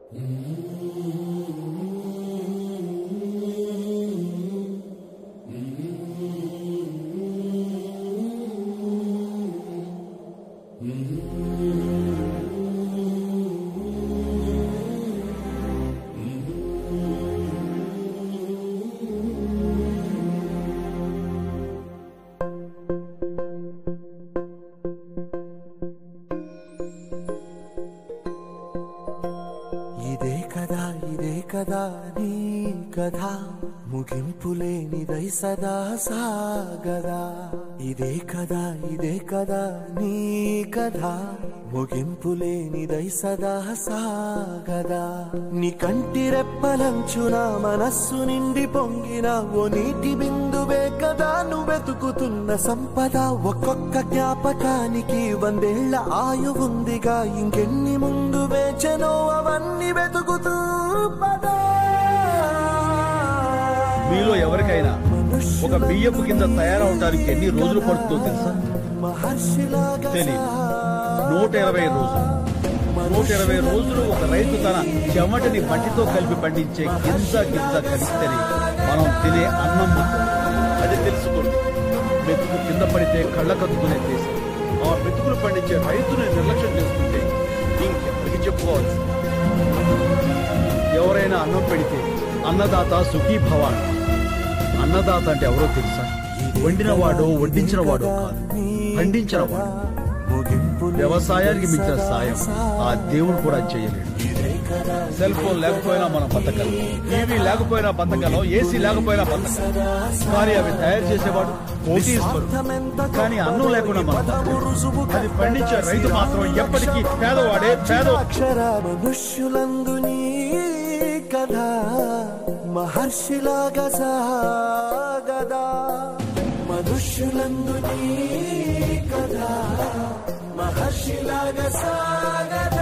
ఇదే కదా ఇదే కదా నీ కథ ముగింపు లేనిదై సదా సాగదా ఇదే కదా ఇదే కదా నీ కథ ముగింపు లేనిదై సదా సాగదా నీ కంటి రెప్పలంచున మనస్సు నిండి పొంగిన ఓ నీటి బిందువే కదా నువ్వెతుకుతున్న సంపద ఒక్కొక్క జ్ఞాపకానికి వందేళ్ల ఆయువుందిగా ఇంకెన్ని ముందు వేచనో అవన్నీ వెతుకుతూ పదా మీలో ఎవరికైనా ఒక బియ్యపు కింద తయారవడానికి ఎన్ని రోజులు పడుతుందో తెలుసా మహర్షిలాగా తెలీదు. నూట ఇరవై రోజులు నూట ఇరవై రోజులు ఒక రైతు తన చెమటని మట్టితో కలిపి పండించే గింజ గింజ కలిస్తేనే మనం తినే అన్నం ముద్ద అది తెలుసుకోండి మెతుకు కింద పడితే కళ్ళకద్దుకునే దేశం ఆ మెతుకులు పండించే రైతుని నిర్లక్ష్యం చేసుకుంటే ఇంకెవరికి చెప్పుకోవచ్చు ఎవరైనా అన్నం పెడితే అన్నదాత సుఖీ భవాన్ అన్నదాత అంటే ఎవరో తెలుసా వండినవాడో వడ్డించినవాడో కాదు పండించినవాడు ముగింపు వ్యవసాయానికి మించిన సాయం ఆ దేవుడు కూడా చేయలేడు సెల్ ఫోన్ లేకపోయినా మనం బతకలం టీవీ లేకపోయినా బతకలం ఏసీ లేకపోయినా బతకలం కానీ అవి తయారు చేసేవాడు కోటీశ్వరుడు కానీ అన్నం లేకుండా మనం బతకలేం. అది పండించే రైతు మాత్రం ఎప్పటికీ పేదవాడే పేద అక్షర మనుష్యులందు నీ కథ మహర్షిలాగా సాగదా మనుష్యులందు నీ కథ మహర్షిలాగా సాగదా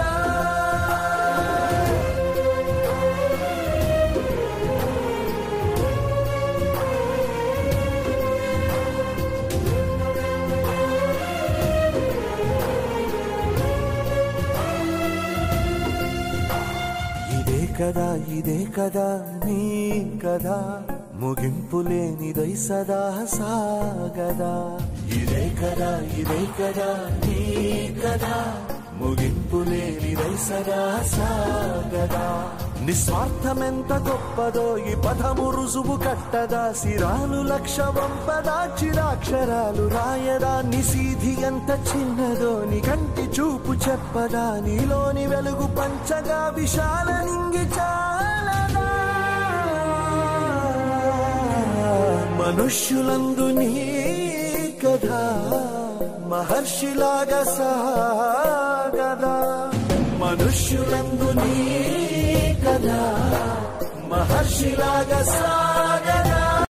ఇదే కదా ఇదే కదా నీ కదా ముగింపు లేనిదై సదా సాగదా ఇదే కదా ఇదే కదా నీ కదా ముగింపు లేనిదై సదా సాగదా నిస్వార్థమెంత గొప్పదో ఈ పదము రుజువు కట్టదా సిరాలు లక్ష వంపదా చిరాక్షరాలు రాయదా నిసీధి ఎంత చిన్నదో నీ కంటి చూపు చెప్పదా నీలోని వెలుగు పంచగా విశాల నింగి చాలదా మనుష్యులందు నీ కథ మహర్షిలాగా సాగదా మనుష్యులందు నీ కథ మహర్షిలాగా సాగదా